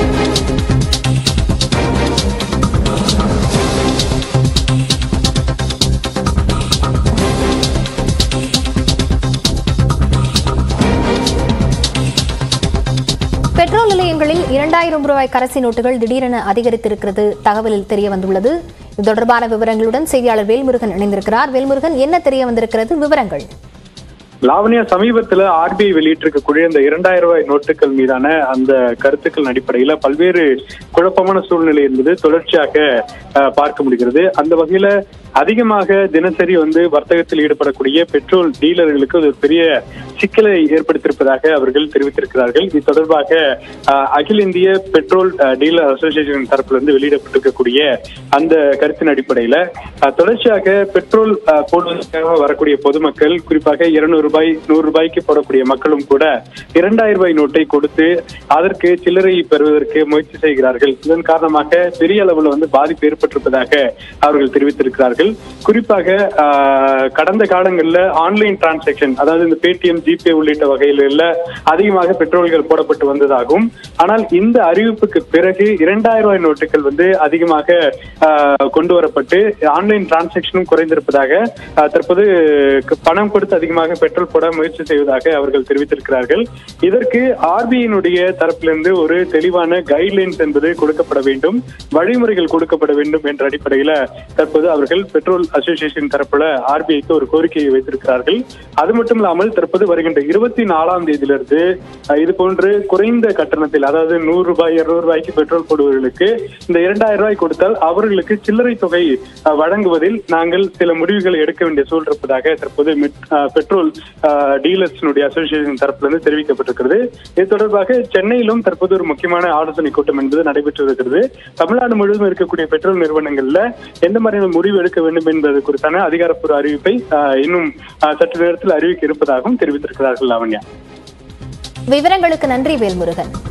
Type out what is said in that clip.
petrol நிலையங்களில் இரண்டாயிரம் ரூபாய் கரசி நோட்டுகள் திடீரென அதிகரித்திருக்கிறது தகவலில் தெரிய வந்துள்ளது இது தொடர்பான விவரங்களுடன் செய்தியாளர் வேல்முருகன் இணைந்திருக்கிறார் வேல்முருகன் என்ன தெரிய வந்திருக்கிறது விவரங்கள் லாவண்யா சமீபத்துல ஆர்பிஐ வெளியிட்டிருக்கக்கூடிய இந்த இரண்டாயிரம் ரூபாய் நோட்டுகள் மீதான அந்த கருத்துக்கள் அடிப்படையில பல்வேறு குழப்பமான சூழ்நிலை என்பது தொடர்ச்சியாக அஹ், பார்க்க முடிகிறது அந்த வகையில அதிகமாக தினசரி வந்து வர்த்தகத்தில் ஈடுபடக்கூடிய பெட்ரோல் டீலர்களுக்கு அது ஒரு பெரிய சிக்கலை ஏற்படுத்தியிருப்பதாக அவர்கள் தெரிவித்திருக்கிறார்கள் இது தொடர்பாக அஹ், அகில இந்திய பெட்ரோல் அஹ், டீலர் அசோசியேஷன் தரப்பிலிருந்து வெளியிடப்பட்டிருக்கக்கூடிய அந்த கருத்தின் அடிப்படையில அஹ், தொடர்ச்சியாக பெட்ரோல் அஹ், போடுவதற்காக வரக்கூடிய பொதுமக்கள் குறிப்பாக இருநூறு ரூபாய் நூறு ரூபாய்க்கு போடக்கூடிய மக்களும் கூட இரண்டாயிரம் ரூபாய் நோட்டை கொடுத்து அதற்கு சில்லறை பெறுவதற்கு முயற்சி செய்கிறார்கள் இதன் காரணமாக பெரிய அளவில் வந்து பாதிப்பு ஏற்பட்டிருப்பதாக அவர்கள் தெரிவித்திருக்கிறார்கள் குறிப்பாக ஆஹ், கடந்த காலங்களில் ஆன்லைன் டிரான்சாக்ஷன் அதாவது இந்த பேடிஎம் ஜிபே உள்ளிட்ட வகையில அதிகமாக பெட்ரோல்கள் போடப்பட்டு வந்ததாகவும் ஆனால் இந்த அறிவிப்புக்கு பிறகு இரண்டாயிரம் ரூபாய் நோட்டுகள் வந்து அதிகமாக ஆஹ், கொண்டு வரப்பட்டு ஆன்லைன் டிரான்சாக்ஷனும் குறைந்திருப்பதாக ஆஹ், தற்போது க- பணம் கொடுத்து அதிகமாக பெட்ரோல் போட முயற்சி செய்வதாக அவர்கள் தெரிவித்திருக்கிறார்கள் இதற்கு ஆர்பிஐனுடைய தரப்பிலிருந்து ஒரு தெளிவான கைட்லைன்ஸ் என்பது கொடுக்கப்பட வேண்டும் வழிமுறைகள் கொடுக்கப்பட வேண்டும் என்ற அடிப்படையில தற்போது அவர்கள் பெட்ரோல் அசோசியேஷன் தரப்புல ஆர்பிஐக்கு ஒரு கோரிக்கையை வைத்திருக்கிறார்கள் அது மட்டும் இல்லாமல் தற்போது வருகின்ற இருபத்தி நாலாம் தேதியிலிருந்து அஹ், இது போன்று குறைந்த கட்டணத்தில் அதாவது நூறு ரூபாய் இருநூறு ரூபாய்க்கு பெட்ரோல் போடுவர்களுக்கு இந்த இரண்டாயிரம் ரூபாய் கொடுத்தால் அவர்களுக்கு சில்லறை தொகை அஹ், வழங்குவதில் நாங்கள் சில முடிவுகளை எடுக்க வேண்டிய சூழல் இருப்பதாக தற்போது மெட்- அஹ், பெட்ரோல் டீலர்ஸினுடைய அசோசியேஷன் தரப்பிலிருந்து தெரிவிக்கப்பட்டிருக்கிறது இது தொடர்பாக சென்னையிலும் தற்போது ஒரு முக்கியமான ஆலோசனை கூட்டம் என்பது நடைபெற்று இருக்கிறது தமிழ்நாடு முழுவதும் இருக்கக்கூடிய பெட்ரோல் நிறுவனங்கள்ல எந்த மாதிரியான முடிவு எடுக்க வேண்டும் என்பது குறித்தான அதிகாரப்பூர்வ அறிவிப்பை அஹ், இன்னும் அஹ், சற்று நேரத்தில் அறிவிக்க இருப்பதாகவும் தெரிவித்திருக்கிறார்கள் லாவண்யா விவரங்களுக்கு நன்றி வேல்முருகன்